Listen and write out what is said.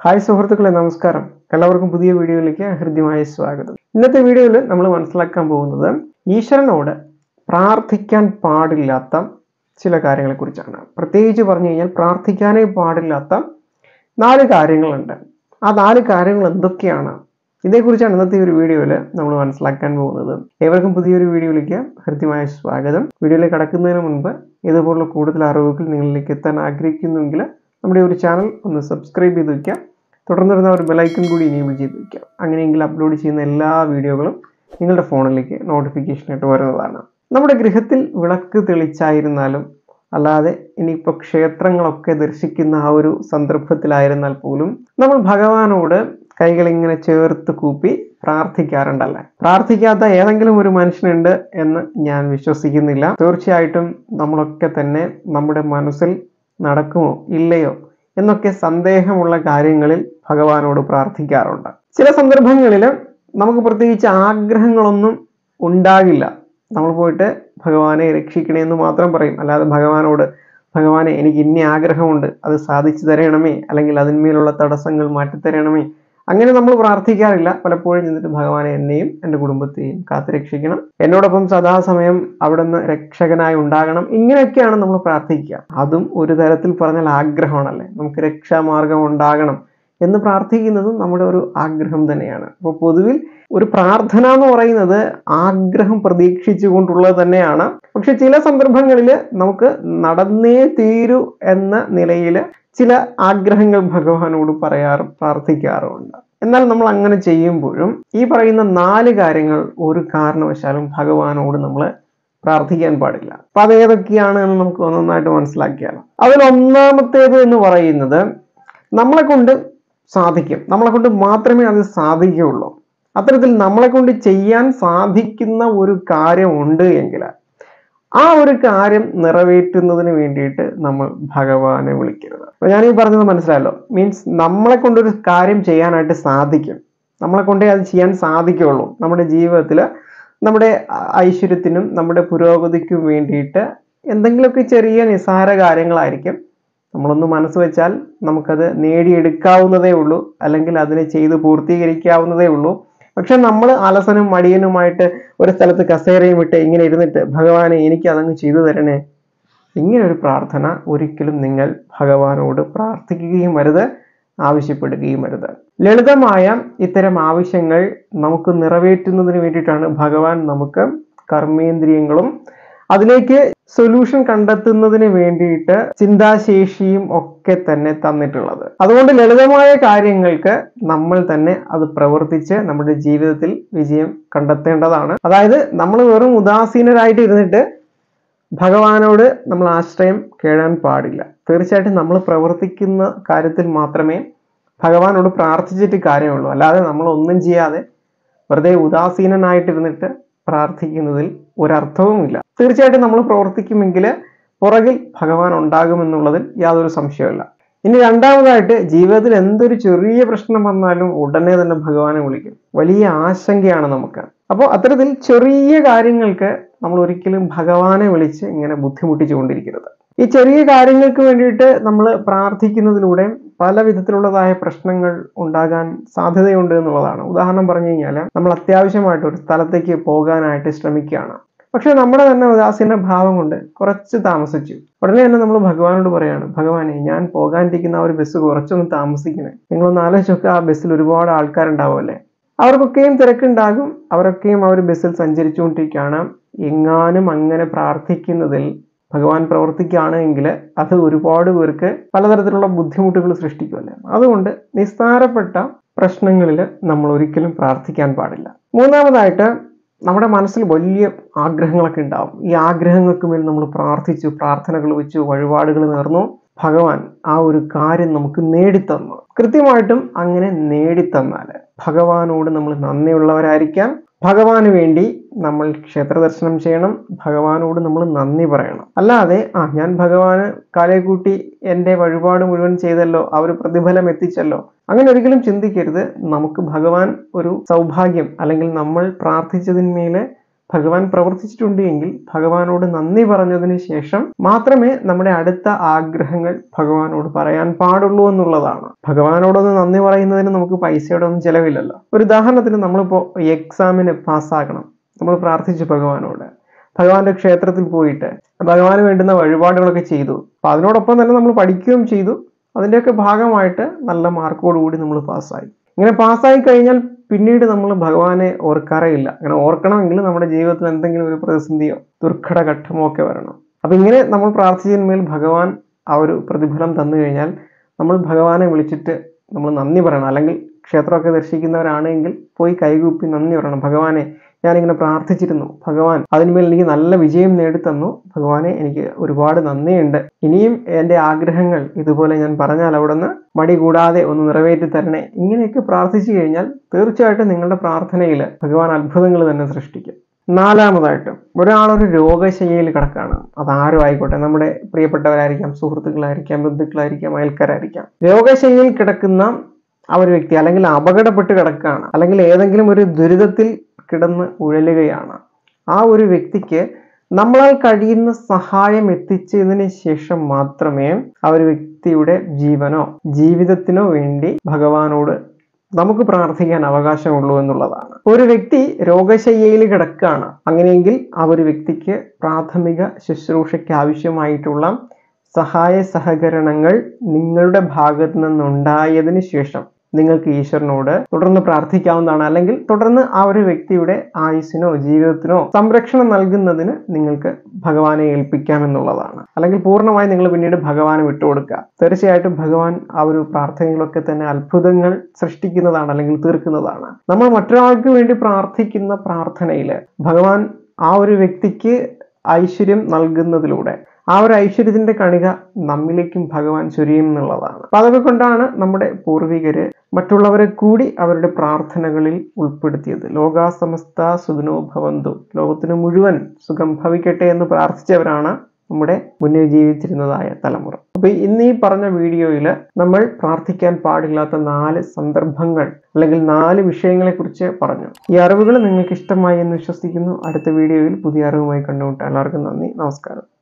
hi സുഹൃത്തുക്കളെ നമസ്കാരം എല്ലാവർക്കും പുതിയ വീഡിയോയിലേക്ക് ഹൃദ്യമായ സ്വാഗതം ഇന്നത്തെ വീഡിയോയിൽ നമ്മൾ മനസ്സിലാക്കാൻ പോകുന്നത് ഈശ്വരനോട് പ്രാർത്ഥിക്കാൻ പാടില്ലാത്ത ചില കാര്യങ്ങളെ കുറിച്ചാണ് പ്രത്യേകിച്ച് പറഞ്ഞു കഴിഞ്ഞാൽ പ്രാർത്ഥിക്കാനേ പാടില്ലാത്ത നാല് കാര്യങ്ങളുണ്ട് ആ നാല് കാര്യങ്ങൾ എന്തൊക്കെയാണ് ഇതേക്കുറിച്ചാണ് ഇന്നത്തെ ഒരു വീഡിയോയിൽ നമ്മൾ മനസ്സിലാക്കാൻ പോകുന്നത് ഏവർക്കും പുതിയൊരു വീഡിയോയിലേക്ക് ഹൃദ്യമായ സ്വാഗതം വീഡിയോയിലേക്ക് കടക്കുന്നതിന് മുൻപ് ഇതുപോലുള്ള കൂടുതൽ അറിവുകൾ നിങ്ങളിലേക്ക് എത്താൻ ആഗ്രഹിക്കുന്നുവെങ്കിൽ നമ്മുടെ ഒരു ചാനൽ ഒന്ന് സബ്സ്ക്രൈബ് ചെയ്ത് വയ്ക്കുക തുടർന്ന് വരുന്ന ഒരു ബെലൈക്കൺ കൂടി ഇനേബിൾ ചെയ്ത് വയ്ക്കുക അങ്ങനെയെങ്കിൽ അപ്ലോഡ് ചെയ്യുന്ന എല്ലാ വീഡിയോകളും നിങ്ങളുടെ ഫോണിലേക്ക് നോട്ടിഫിക്കേഷൻ ആയിട്ട് വരുന്നതാണ് നമ്മുടെ ഗൃഹത്തിൽ വിളക്ക് തെളിച്ചായിരുന്നാലും അല്ലാതെ ഇനിയിപ്പോൾ ക്ഷേത്രങ്ങളൊക്കെ ദർശിക്കുന്ന ആ ഒരു സന്ദർഭത്തിലായിരുന്നാൽ പോലും നമ്മൾ ഭഗവാനോട് കൈകൾ ഇങ്ങനെ ചേർത്ത് കൂപ്പി പ്രാർത്ഥിക്കാറുണ്ടല്ലേ പ്രാർത്ഥിക്കാത്ത ഏതെങ്കിലും ഒരു മനുഷ്യനുണ്ട് എന്ന് ഞാൻ വിശ്വസിക്കുന്നില്ല തീർച്ചയായിട്ടും നമ്മളൊക്കെ തന്നെ നമ്മുടെ മനസ്സിൽ നടക്കുമോ ഇല്ലയോ എന്നൊക്കെ സന്ദേഹമുള്ള കാര്യങ്ങളിൽ ഭഗവാനോട് പ്രാർത്ഥിക്കാറുണ്ട് ചില സന്ദർഭങ്ങളിൽ നമുക്ക് പ്രത്യേകിച്ച് ആഗ്രഹങ്ങളൊന്നും ഉണ്ടാകില്ല നമ്മൾ പോയിട്ട് ഭഗവാനെ രക്ഷിക്കണേ എന്ന് മാത്രം പറയും അല്ലാതെ ഭഗവാനോട് ഭഗവാനെ എനിക്ക് ഇന്ന ആഗ്രഹമുണ്ട് അത് സാധിച്ചു തരണമേ അല്ലെങ്കിൽ അതിന്മേലുള്ള തടസ്സങ്ങൾ മാറ്റിത്തരണമേ അങ്ങനെ നമ്മൾ പ്രാർത്ഥിക്കാറില്ല പലപ്പോഴും ചെന്നിട്ട് ഭഗവാനെ എന്നെയും എൻ്റെ കുടുംബത്തെയും കാത്തുരക്ഷിക്കണം എന്നോടൊപ്പം സദാസമയം അവിടുന്ന് രക്ഷകനായി ഉണ്ടാകണം ഇങ്ങനെയൊക്കെയാണ് നമ്മൾ പ്രാർത്ഥിക്കുക അതും ഒരു തരത്തിൽ പറഞ്ഞാൽ ആഗ്രഹമാണല്ലേ നമുക്ക് രക്ഷാമാർഗം ഉണ്ടാകണം എന്ന് പ്രാർത്ഥിക്കുന്നതും നമ്മുടെ ഒരു ആഗ്രഹം തന്നെയാണ് അപ്പോൾ പൊതുവിൽ ഒരു പ്രാർത്ഥന എന്ന് പറയുന്നത് ആഗ്രഹം പ്രതീക്ഷിച്ചുകൊണ്ടുള്ളത് തന്നെയാണ് പക്ഷെ ചില സന്ദർഭങ്ങളിൽ നമുക്ക് നടന്നേ തീരൂ എന്ന നിലയിൽ ചില ആഗ്രഹങ്ങൾ ഭഗവാനോട് പറയാറും പ്രാർത്ഥിക്കാറുമുണ്ട് എന്നാൽ നമ്മൾ അങ്ങനെ ചെയ്യുമ്പോഴും ഈ പറയുന്ന നാല് കാര്യങ്ങൾ ഒരു കാരണവശാലും ഭഗവാനോട് നമ്മൾ പ്രാർത്ഥിക്കാൻ പാടില്ല അപ്പൊ അത് ഏതൊക്കെയാണ് എന്ന് നമുക്ക് ഒന്നൊന്നായിട്ട് മനസ്സിലാക്കിയാലോ അതിൽ ഒന്നാമത്തേത് എന്ന് പറയുന്നത് നമ്മളെ കൊണ്ട് സാധിക്കും നമ്മളെ കൊണ്ട് മാത്രമേ അത് സാധിക്കുകയുള്ളൂ അത്തരത്തിൽ നമ്മളെ കൊണ്ട് ചെയ്യാൻ സാധിക്കുന്ന ഒരു കാര്യം ഉണ്ട് എങ്കിൽ ആ ഒരു കാര്യം നിറവേറ്റുന്നതിന് വേണ്ടിയിട്ട് നമ്മൾ ഭഗവാനെ വിളിക്കരുത് അപ്പൊ ഞാൻ ഈ പറഞ്ഞത് മനസ്സിലായല്ലോ മീൻസ് നമ്മളെ കൊണ്ടൊരു കാര്യം ചെയ്യാനായിട്ട് സാധിക്കും നമ്മളെ കൊണ്ടേ അത് ചെയ്യാൻ സാധിക്കുള്ളൂ നമ്മുടെ ജീവിതത്തിൽ നമ്മുടെ ഐശ്വര്യത്തിനും നമ്മുടെ പുരോഗതിക്കും വേണ്ടിയിട്ട് എന്തെങ്കിലുമൊക്കെ ചെറിയ നിസ്സാര കാര്യങ്ങളായിരിക്കും നമ്മളൊന്ന് മനസ്സ് വെച്ചാൽ നമുക്കത് നേടിയെടുക്കാവുന്നതേ ഉള്ളൂ അല്ലെങ്കിൽ അതിനെ ചെയ്ത് പൂർത്തീകരിക്കാവുന്നതേ ഉള്ളൂ പക്ഷെ നമ്മൾ അലസനും മടിയനുമായിട്ട് ഒരു സ്ഥലത്ത് കസേരയും ഇട്ട് ഇങ്ങനെ ഇരുന്നിട്ട് ഭഗവാനെ എനിക്ക് അതങ്ങ് ചെയ്തു തരണേ ഇങ്ങനെ ഒരു പ്രാർത്ഥന ഒരിക്കലും നിങ്ങൾ ഭഗവാനോട് പ്രാർത്ഥിക്കുകയും വരുത് ആവശ്യപ്പെടുകയും വരുത് ലളിതമായ ഇത്തരം ആവശ്യങ്ങൾ നമുക്ക് നിറവേറ്റുന്നതിന് വേണ്ടിയിട്ടാണ് ഭഗവാൻ നമുക്ക് കർമ്മേന്ദ്രിയങ്ങളും അതിലേക്ക് സൊല്യൂഷൻ കണ്ടെത്തുന്നതിന് വേണ്ടിയിട്ട് ചിന്താശേഷിയും ഒക്കെ തന്നെ തന്നിട്ടുള്ളത് അതുകൊണ്ട് ലളിതമായ കാര്യങ്ങൾക്ക് നമ്മൾ തന്നെ അത് പ്രവർത്തിച്ച് നമ്മുടെ ജീവിതത്തിൽ വിജയം കണ്ടെത്തേണ്ടതാണ് അതായത് നമ്മൾ വെറും ഉദാസീനരായിട്ട് ഇരുന്നിട്ട് ഭഗവാനോട് നമ്മൾ ആശ്രയം കേഴാൻ പാടില്ല തീർച്ചയായിട്ടും നമ്മൾ പ്രവർത്തിക്കുന്ന കാര്യത്തിൽ മാത്രമേ ഭഗവാനോട് പ്രാർത്ഥിച്ചിട്ട് കാര്യമുള്ളൂ അല്ലാതെ നമ്മൾ ഒന്നും ചെയ്യാതെ വെറുതെ ഉദാസീനനായിട്ടിരുന്നിട്ട് പ്രാർത്ഥിക്കുന്നതിൽ ഒരർത്ഥവുമില്ല തീർച്ചയായിട്ടും നമ്മൾ പ്രവർത്തിക്കുമെങ്കിൽ പുറകിൽ ഭഗവാൻ ഉണ്ടാകുമെന്നുള്ളതിൽ യാതൊരു സംശയമില്ല ഇനി രണ്ടാമതായിട്ട് ജീവിതത്തിൽ എന്തൊരു ചെറിയ പ്രശ്നം വന്നാലും ഉടനെ തന്നെ ഭഗവാനെ വിളിക്കും വലിയ ആശങ്കയാണ് നമുക്ക് അപ്പോൾ അത്തരത്തിൽ ചെറിയ കാര്യങ്ങൾക്ക് നമ്മൾ ഒരിക്കലും ഭഗവാനെ വിളിച്ച് ഇങ്ങനെ ബുദ്ധിമുട്ടിച്ചുകൊണ്ടിരിക്കരുത് ഈ ചെറിയ കാര്യങ്ങൾക്ക് വേണ്ടിയിട്ട് നമ്മൾ പ്രാർത്ഥിക്കുന്നതിലൂടെ പല വിധത്തിലുള്ളതായ പ്രശ്നങ്ങൾ ഉണ്ടാകാൻ സാധ്യതയുണ്ട് എന്നുള്ളതാണ് ഉദാഹരണം പറഞ്ഞു കഴിഞ്ഞാൽ നമ്മൾ അത്യാവശ്യമായിട്ട് ഒരു സ്ഥലത്തേക്ക് പോകാനായിട്ട് ശ്രമിക്കുകയാണ് പക്ഷെ നമ്മുടെ തന്നെ ഉദാസീന ഭാവം കൊണ്ട് കുറച്ച് താമസിച്ചു ഉടനെ തന്നെ നമ്മൾ ഭഗവാനോട് പറയാണ് ഭഗവാനെ ഞാൻ പോകാനിരിക്കുന്ന ആ ഒരു ബസ് കുറച്ചൊന്ന് താമസിക്കണേ നിങ്ങളൊന്ന് ആലോചിച്ചൊക്കെ ആ ബസ്സിൽ ഒരുപാട് ആൾക്കാരുണ്ടാവുമല്ലേ അവർക്കൊക്കെയും തിരക്കുണ്ടാകും അവരൊക്കെയും ആ ഒരു ബസ്സിൽ സഞ്ചരിച്ചുകൊണ്ടിരിക്കുകയാണ് എങ്ങാനും അങ്ങനെ പ്രാർത്ഥിക്കുന്നതിൽ ഭഗവാൻ പ്രവർത്തിക്കുകയാണ് എങ്കിൽ അത് ഒരുപാട് പേർക്ക് പലതരത്തിലുള്ള ബുദ്ധിമുട്ടുകൾ സൃഷ്ടിക്കുമല്ലേ അതുകൊണ്ട് നിസ്സാരപ്പെട്ട പ്രശ്നങ്ങളിൽ നമ്മൾ ഒരിക്കലും പ്രാർത്ഥിക്കാൻ പാടില്ല മൂന്നാമതായിട്ട് നമ്മുടെ മനസ്സിൽ വലിയ ആഗ്രഹങ്ങളൊക്കെ ഉണ്ടാവും ഈ ആഗ്രഹങ്ങൾക്ക് മേൽ നമ്മൾ പ്രാർത്ഥിച്ചു പ്രാർത്ഥനകൾ വെച്ചു വഴിപാടുകൾ നേർന്നു ഭഗവാൻ ആ ഒരു കാര്യം നമുക്ക് നേടിത്തന്നു കൃത്യമായിട്ടും അങ്ങനെ നേടിത്തന്നാൽ ഭഗവാനോട് നമ്മൾ നന്ദിയുള്ളവരായിരിക്കാം ഭഗവാന് വേണ്ടി നമ്മൾ ക്ഷേത്ര ദർശനം ചെയ്യണം ഭഗവാനോട് നമ്മൾ നന്ദി പറയണം അല്ലാതെ ആ ഞാൻ ഭഗവാന് കാലേ കൂട്ടി എൻ്റെ വഴിപാട് മുഴുവൻ ചെയ്തല്ലോ ആ ഒരു പ്രതിഫലം എത്തിച്ചല്ലോ അങ്ങനെ ഒരിക്കലും ചിന്തിക്കരുത് നമുക്ക് ഭഗവാൻ ഒരു സൗഭാഗ്യം അല്ലെങ്കിൽ നമ്മൾ പ്രാർത്ഥിച്ചതിന്മേലെ ഭഗവാൻ പ്രവർത്തിച്ചിട്ടുണ്ട് എങ്കിൽ ഭഗവാനോട് നന്ദി പറഞ്ഞതിന് ശേഷം മാത്രമേ നമ്മുടെ അടുത്ത ആഗ്രഹങ്ങൾ ഭഗവാനോട് പറയാൻ പാടുള്ളൂ എന്നുള്ളതാണ് ഭഗവാനോടൊന്ന് നന്ദി പറയുന്നതിന് നമുക്ക് പൈസയുടെ ഒന്നും ചിലവില്ലല്ലോ ഒരു ഉദാഹരണത്തിന് നമ്മളിപ്പോൾ എക്സാമിന് പാസ്സാകണം നമ്മൾ പ്രാർത്ഥിച്ചു ഭഗവാനോട് ഭഗവാന്റെ ക്ഷേത്രത്തിൽ പോയിട്ട് ഭഗവാന് വേണ്ടുന്ന വഴിപാടുകളൊക്കെ ചെയ്തു അപ്പൊ അതിനോടൊപ്പം തന്നെ നമ്മൾ പഠിക്കുകയും ചെയ്തു അതിൻ്റെയൊക്കെ ഭാഗമായിട്ട് നല്ല മാർക്കോടുകൂടി നമ്മൾ പാസ്സായി ഇങ്ങനെ പാസ്സായി കഴിഞ്ഞാൽ പിന്നീട് നമ്മൾ ഭഗവാനെ ഓർക്കാറേയില്ല അങ്ങനെ ഓർക്കണമെങ്കിൽ നമ്മുടെ ജീവിതത്തിൽ എന്തെങ്കിലും ഒരു പ്രതിസന്ധിയോ ദുർഘട ഘട്ടമോ ഒക്കെ വരണം അപ്പൊ ഇങ്ങനെ നമ്മൾ പ്രാർത്ഥിച്ചതിന്മേൽ ഭഗവാൻ ആ ഒരു പ്രതിഫലം തന്നു കഴിഞ്ഞാൽ നമ്മൾ ഭഗവാനെ വിളിച്ചിട്ട് നമ്മൾ നന്ദി പറയണം അല്ലെങ്കിൽ ക്ഷേത്രമൊക്കെ ദർശിക്കുന്നവരാണെങ്കിൽ പോയി കൈകൂപ്പി നന്ദി പറയണം ഭഗവാനെ ഞാനിങ്ങനെ പ്രാർത്ഥിച്ചിരുന്നു ഭഗവാൻ അതിന്മേൽ എനിക്ക് നല്ല വിജയം നേടിത്തന്നു ഭഗവാനെ എനിക്ക് ഒരുപാട് നന്ദിയുണ്ട് ഇനിയും എൻ്റെ ആഗ്രഹങ്ങൾ ഇതുപോലെ ഞാൻ പറഞ്ഞാൽ അവിടെ നിന്ന് മടി കൂടാതെ ഒന്ന് നിറവേറ്റി തരണേ ഇങ്ങനെയൊക്കെ പ്രാർത്ഥിച്ചു കഴിഞ്ഞാൽ തീർച്ചയായിട്ടും നിങ്ങളുടെ പ്രാർത്ഥനയിൽ ഭഗവാൻ അത്ഭുതങ്ങൾ തന്നെ സൃഷ്ടിക്കും നാലാമതായിട്ട് ഒരാളൊരു രോഗശയ്യയിൽ കിടക്കുകയാണ് അതാരും ആയിക്കോട്ടെ നമ്മുടെ പ്രിയപ്പെട്ടവരായിരിക്കാം സുഹൃത്തുക്കളായിരിക്കാം ബന്ധുക്കളായിരിക്കാം അയൽക്കാരായിരിക്കാം രോഗശയ്യയിൽ കിടക്കുന്ന ആ ഒരു വ്യക്തി അല്ലെങ്കിൽ അപകടപ്പെട്ട് കിടക്കുകയാണ് അല്ലെങ്കിൽ ഏതെങ്കിലും ഒരു ദുരിതത്തിൽ കിടന്ന് ഉഴലുകയാണ് ആ ഒരു വ്യക്തിക്ക് നമ്മളാൽ കഴിയുന്ന സഹായം എത്തിച്ചതിന് ശേഷം മാത്രമേ ആ ഒരു വ്യക്തിയുടെ ജീവനോ ജീവിതത്തിനോ വേണ്ടി ഭഗവാനോട് നമുക്ക് പ്രാർത്ഥിക്കാൻ അവകാശമുള്ളൂ എന്നുള്ളതാണ് ഒരു വ്യക്തി രോഗശയ്യയിൽ കിടക്കുകയാണ് അങ്ങനെയെങ്കിൽ ആ ഒരു വ്യക്തിക്ക് പ്രാഥമിക ശുശ്രൂഷയ്ക്ക് ആവശ്യമായിട്ടുള്ള സഹായ സഹകരണങ്ങൾ നിങ്ങളുടെ ഭാഗത്ത് നിന്നുണ്ടായതിനു ശേഷം നിങ്ങൾക്ക് ഈശ്വരനോട് തുടർന്ന് പ്രാർത്ഥിക്കാവുന്നതാണ് അല്ലെങ്കിൽ തുടർന്ന് ആ ഒരു വ്യക്തിയുടെ ആയുസ്സിനോ ജീവിതത്തിനോ സംരക്ഷണം നൽകുന്നതിന് നിങ്ങൾക്ക് ഭഗവാനെ ഏൽപ്പിക്കാമെന്നുള്ളതാണ് അല്ലെങ്കിൽ പൂർണ്ണമായി നിങ്ങൾ പിന്നീട് ഭഗവാനെ വിട്ടുകൊടുക്കുക തീർച്ചയായിട്ടും ഭഗവാൻ ആ ഒരു പ്രാർത്ഥനകളൊക്കെ തന്നെ അത്ഭുതങ്ങൾ സൃഷ്ടിക്കുന്നതാണ് അല്ലെങ്കിൽ തീർക്കുന്നതാണ് നമ്മൾ മറ്റൊരാൾക്ക് വേണ്ടി പ്രാർത്ഥിക്കുന്ന പ്രാർത്ഥനയിൽ ഭഗവാൻ ആ ഒരു വ്യക്തിക്ക് ഐശ്വര്യം നൽകുന്നതിലൂടെ ആ ഒരു ഐശ്വര്യത്തിന്റെ കണിക നമ്മിലേക്കും ഭഗവാൻ ചൊരിയും എന്നുള്ളതാണ് അപ്പൊ അതൊക്കെ കൊണ്ടാണ് നമ്മുടെ പൂർവികര് മറ്റുള്ളവരെ കൂടി അവരുടെ പ്രാർത്ഥനകളിൽ ഉൾപ്പെടുത്തിയത് ലോകാസമസ്ത സുഖനോ ഭവന്തു ലോകത്തിന് മുഴുവൻ സുഖം ഭവിക്കട്ടെ എന്ന് പ്രാർത്ഥിച്ചവരാണ് നമ്മുടെ മുന്നിൽ ജീവിച്ചിരുന്നതായ തലമുറ അപ്പൊ ഇന്ന് ഈ പറഞ്ഞ വീഡിയോയിൽ നമ്മൾ പ്രാർത്ഥിക്കാൻ പാടില്ലാത്ത നാല് സന്ദർഭങ്ങൾ അല്ലെങ്കിൽ നാല് വിഷയങ്ങളെ കുറിച്ച് പറഞ്ഞു ഈ അറിവുകൾ നിങ്ങൾക്ക് ഇഷ്ടമായി എന്ന് വിശ്വസിക്കുന്നു അടുത്ത വീഡിയോയിൽ പുതിയ അറിവുമായി കണ്ടുമുട്ടാം എല്ലാവർക്കും നന്ദി നമസ്കാരം